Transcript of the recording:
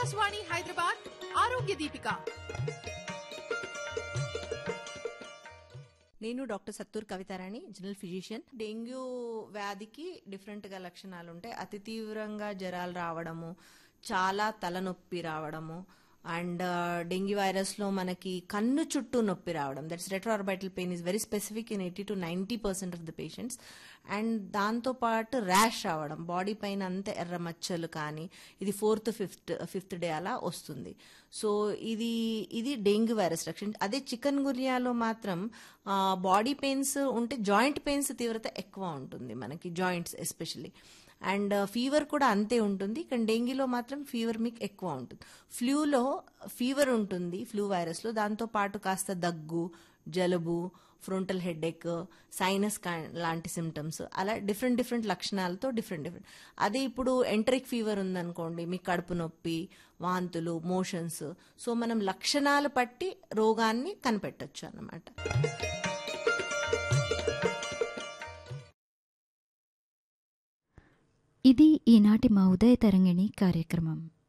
ఆకాశవాణి హైదరాబాద్ ఆరోగ్య దీపిక నేను doctor Sattur Kavitharani general physician dengue వ్యాధికి డిఫరెంట్ గా లక్షణాలు ఉంటాయి అతి తీవ్రంగా జ్వరాలు రావడము చాలా తలనొప్పి రావడము అండ్ డెంగ్యూ వైరస్ లో మనకి కన్ను చుట్టూ నొప్పి రావడం that's retroorbital pain is very specific in eighty to ninety percent of the patients and దాంతో పాటు ర్యాష్ రావడం బాడీ పైన అంతా ఎర్ర మచ్చలు కానీ ఇది ఫోర్త్ ఫిఫ్త్ ఫిఫ్త్ డే అలా వస్తుంది సో ఇది ఇది డెంగ్యూ వైరస్ లక్షణం అదే చికెన్ గురియాలో మాత్రం బాడీ పెయిన్స్ ఉంటే జాయింట్ పెయిన్స్ తీవ్రత ఎక్కువ ఉంటుంది మనకి జాయింట్స్ ఎస్పెషల్లీ అండ్ ఫీవర్ కూడా అంతే ఉంటుంది కానీ డెంగ్యూలో మాత్రం ఫీవర్ మీకు ఎక్కువ ఉంటుంది ఫ్లూలో ఫీవర్ ఉంటుంది ఫ్లూ వైరస్లో దాంతో పాటు కాస్త దగ్గు జలుబు ఫ్రంటల్ హెడేక్ సైనస్ లాంటి సిమ్టమ్స్ అలా డిఫరెంట్ డిఫరెంట్ లక్షణాలతో డిఫరెంట్ డిఫరెంట్ అదే ఇప్పుడు ఎంటరిక్ ఫీవర్ ఉందనుకోండి మీకు కడుపు నొప్పి వాంతులు మోషన్స్ సో మనం లక్షణాలు బట్టి రోగాన్ని కనిపెట్టొచ్చు అన్నమాట ఇది ఈనాటి మా ఉదయ తరంగిణి కార్యక్రమం